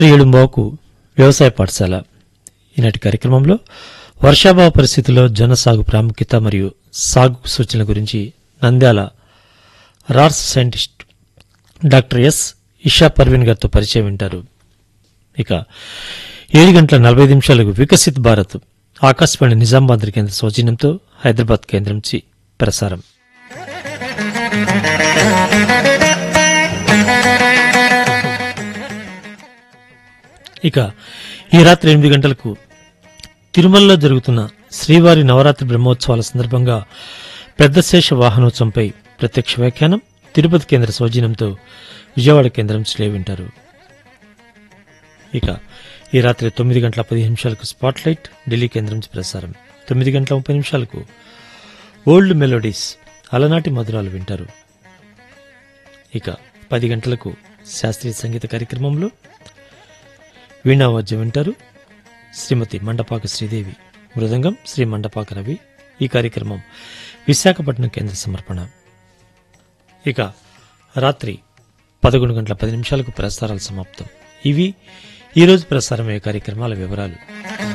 ఏడుంబావుకు వ్యవసాయ పాఠశాల ఈనాటి కార్యక్రమంలో వర్షాభావ పరిస్థితుల్లో జొన్న సాగు ప్రాముఖ్యత మరియు సాగు సూచనల గురించి Nandyal RARS scientist doctor S Isha Parveen గారితో పరిచయం వింటారు ఇక ఏడు గంటల నలభై నిమిషాలకు వికసిత్ భారత్ ఆకాశవాణి నిజామాబాద్ కేంద్ర సౌజన్యంతో హైదరాబాద్ కేంద్రం నుంచి ప్రసారం ఇక ఈ రాత్రి ఎనిమిది గంటలకు తిరుమలలో జరుగుతున్న శ్రీవారి నవరాత్రి బ్రహ్మోత్సవాల సందర్భంగా పెద్ద శేష వాహనోత్సవంపై ప్రత్యక్ష వ్యాఖ్యానం తిరుపతి కేంద్ర సౌజన్యంతో విజయవాడ కేంద్రం స్లే వింటారు ఇక ఈ రాత్రి తొమ్మిది గంటల పది నిమిషాలకు స్పాట్ లైట్ ఢిల్లీ కేంద్రం నుంచి ప్రసారం తొమ్మిది గంటల ముప్పై నిమిషాలకు ఓల్డ్ మెలోడీస్ అలనాటి మధురాలు వింటారు ఇక పది గంటలకు శాస్త్రీయ సంగీత కార్యక్రమంలో వీణావాద్యం వింటారు శ్రీమతి మండపాక శ్రీదేవి మృదంగం శ్రీ మండపాక రవి ఈ కార్యక్రమం విశాఖపట్నం కేంద్ర సమర్పణ ఇక రాత్రి పదకొండు గంటల పది నిమిషాలకు ప్రసారాలు సమాప్తం ఇవి ఈరోజు ప్రసారమయ్యే కార్యక్రమాల వివరాలు